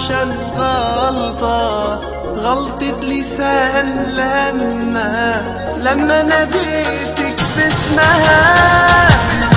عشان غلطة غلطة لسان لما لما ناديتك باسمها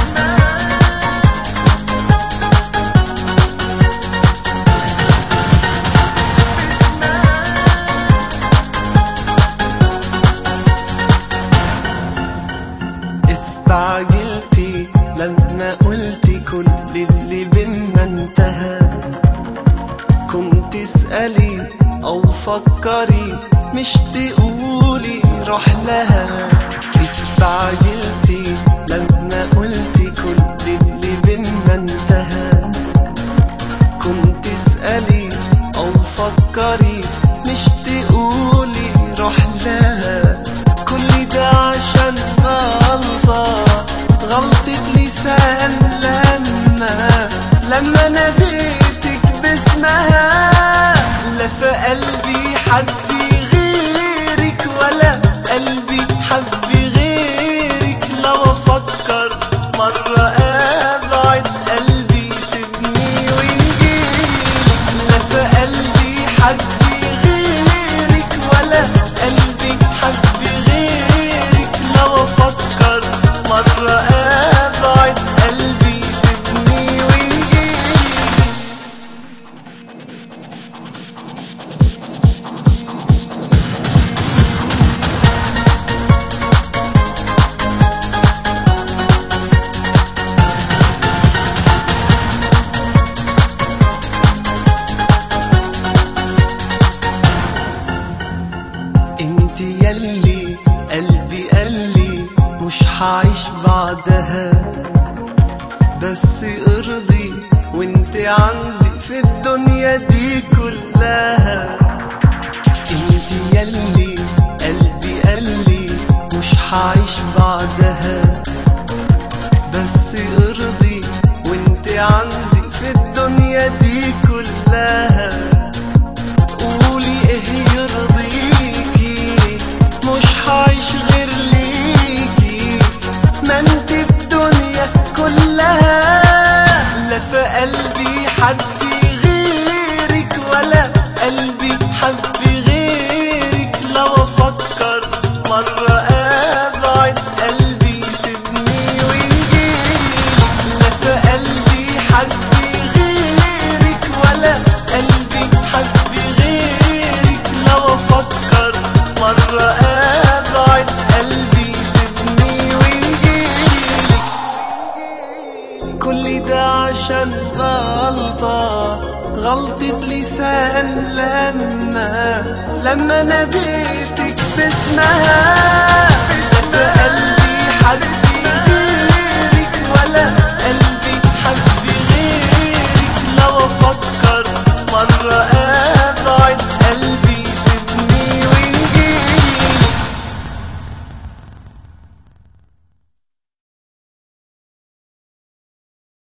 استعجلتي لما قلتي كل اللي بينا انتهى كنت اسألي أو فكري مش تقولي روح لها استعجلتي لما قلتي كل اللي بينا انتهى كنت اسألي أو فكري مش تقولي روح لها كل ده عشان غلطة غلطة لسان لما لما ناديتك باسمها لا في قلبي حد غيرك ولا قلبي حب غيرك لو افكر مرة ابعد قلبي سيبني ويجيلك لا في قلبي حد غيرك ولا قلبي حب غيرك لو افكر مرة ابعد قلبي سيبني ويجيلك انت يلي قلبي قالي مش هعيش بعدها بس ارضي وانت عندي في الدنيا دي كلها انت يلي قلبي قالي مش هعيش بعدها بس ارضي وانت عندي في الدنيا دي كلها قولي ايه يرضيكي مش هعيش غير ليكي ما انت الدنيا كلها لا في قلبي حد غيرك ولا قلبي حب غيرك لو افكر مرة ابعد قلبي سيبني ويجيلك لا في قلبي حد غيرك ولا قلبي حب غيرك لو افكر مرة ابعد قلبي سيبني ويجيلك كل ده عشان غلطة غلطة لسان لما لما ناديتك باسمها